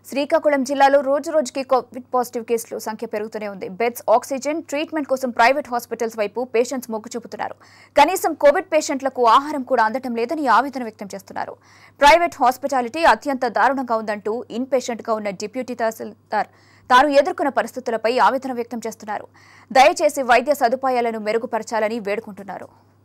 శ్రీకాకుళం జిల్లాలో రోజు రోజుకి కోవిడ్ పాజిటివ్ కేసులు సంఖ్య పెరుగుతూనే ఉంది బెడ్స్ ఆక్సిజన్ ట్రీట్మెంట్ కోసం ప్రైవేట్ హాస్పిటల్స్ వైపు పేషెంట్స్ మొగ్గు చూపుతున్నారు కనీసం కోవిడ్ పేషెంట్లకు ఆహారం కూడా అందటం లేదని ఆవేదన వ్యక్తం చేస్తున్నారు ప్రైవేట్ హాస్పిటాలిటీ అత్యంత దారుణంగా ఉందంటూ ఇన్ పేషెంట్గా ఉన్న డిప్యూటీ తహసీల్దార్ తాను ఎదుర్కొన్న పరిస్థితులపై ఆవేదన వ్యక్తం చేస్తున్నారు దయచేసి వైద్య సదుపాయాలను మెరుగుపరచాలని వేడుకుంటున్నారు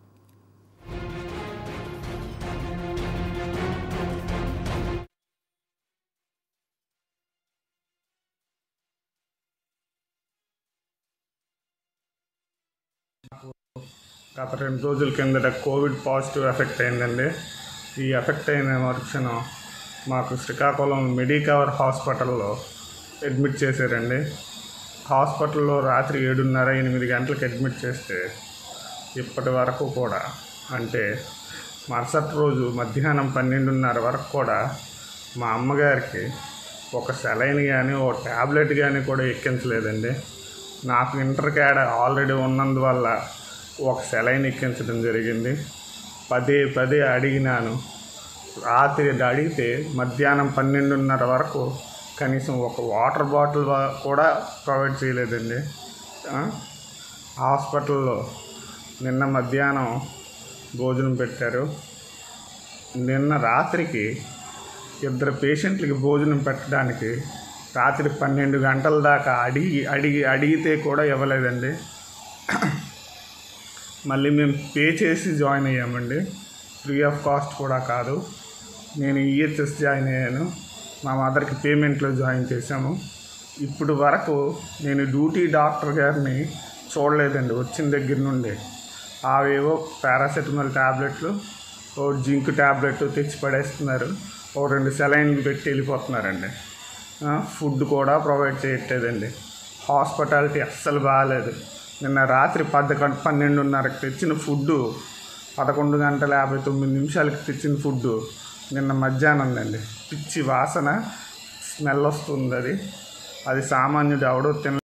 గత రెండు రోజుల కిందట కోవిడ్ పాజిటివ్ ఎఫెక్ట్ అయిందండి ఈ ఎఫెక్ట్ అయిన మరుక్షణం మాకు శ్రీకాకుళం మెడికవర్ హాస్పిటల్లో అడ్మిట్ చేశారండి హాస్పిటల్లో రాత్రి ఏడున్నర ఎనిమిది గంటలకు అడ్మిట్ చేస్తే ఇప్పటి వరకు కూడా అంటే మరుసటి రోజు మధ్యాహ్నం పన్నెండున్నర వరకు కూడా మా అమ్మగారికి ఒక సెలైన్ కానీ ఓ ట్యాబ్లెట్ కానీ కూడా ఎక్కించలేదండి నాకు ఇంటర్ క్యాడ్ ఆల్రెడీ ఉన్నందువల్ల ఒక సెలైన్ ఎక్కించడం జరిగింది పదే పదే అడిగినాను రాత్రి అడిగితే మధ్యాహ్నం పన్నెండున్నర వరకు కనీసం ఒక వాటర్ బాటిల్ వా- కూడా ప్రొవైడ్ చేయలేదండి ఆ? హాస్పిటల్లో నిన్న మధ్యాహ్నం భోజనం పెట్టారు నిన్న రాత్రికి ఇద్దరు పేషెంట్లకి భోజనం పెట్టడానికి రాత్రి పన్నెండు గంటల దాకా అడిగి అడిగి అడిగితే కూడా ఇవ్వలేదండి మళ్ళీ మేము పే చేసి జాయిన్ అయ్యామండి ఫ్రీ ఆఫ్ కాస్ట్ కూడా కాదు నేను ఈహెచ్ఎస్ జాయిన్ అయ్యాను మా మదర్కి పేమెంట్లో జాయిన్ చేశాము ఇప్పుడు వరకు నేను డ్యూటీ డాక్టర్ గారిని చూడలేదండి వచ్చిన దగ్గర నుండి అవేవో పారాసెటమాల్ ట్యాబ్లెట్లు ఓ జింక్ ట్యాబ్లెట్ తెచ్చి పడేస్తున్నారు ఓ రెండు సెలైన్లు పెట్టి వెళ్ళిపోతున్నారండి ఆ, ఫుడ్ కూడా ప్రొవైడ్ చేయట్లేదండి హాస్పిటాలిటీ అస్సలు బాగాలేదు నిన్న రాత్రి పదకొండు పన్నెండున్నరకు తెచ్చిన ఫుడ్ పదకొండు గంటల యాభై తొమ్మిది నిమిషాలకి తెచ్చిన ఫుడ్ నిన్న మధ్యాహ్నం అండి పిచ్చి వాసన స్మెల్ వస్తుంది అది అది సామాన్యుడు ఎవడో తిన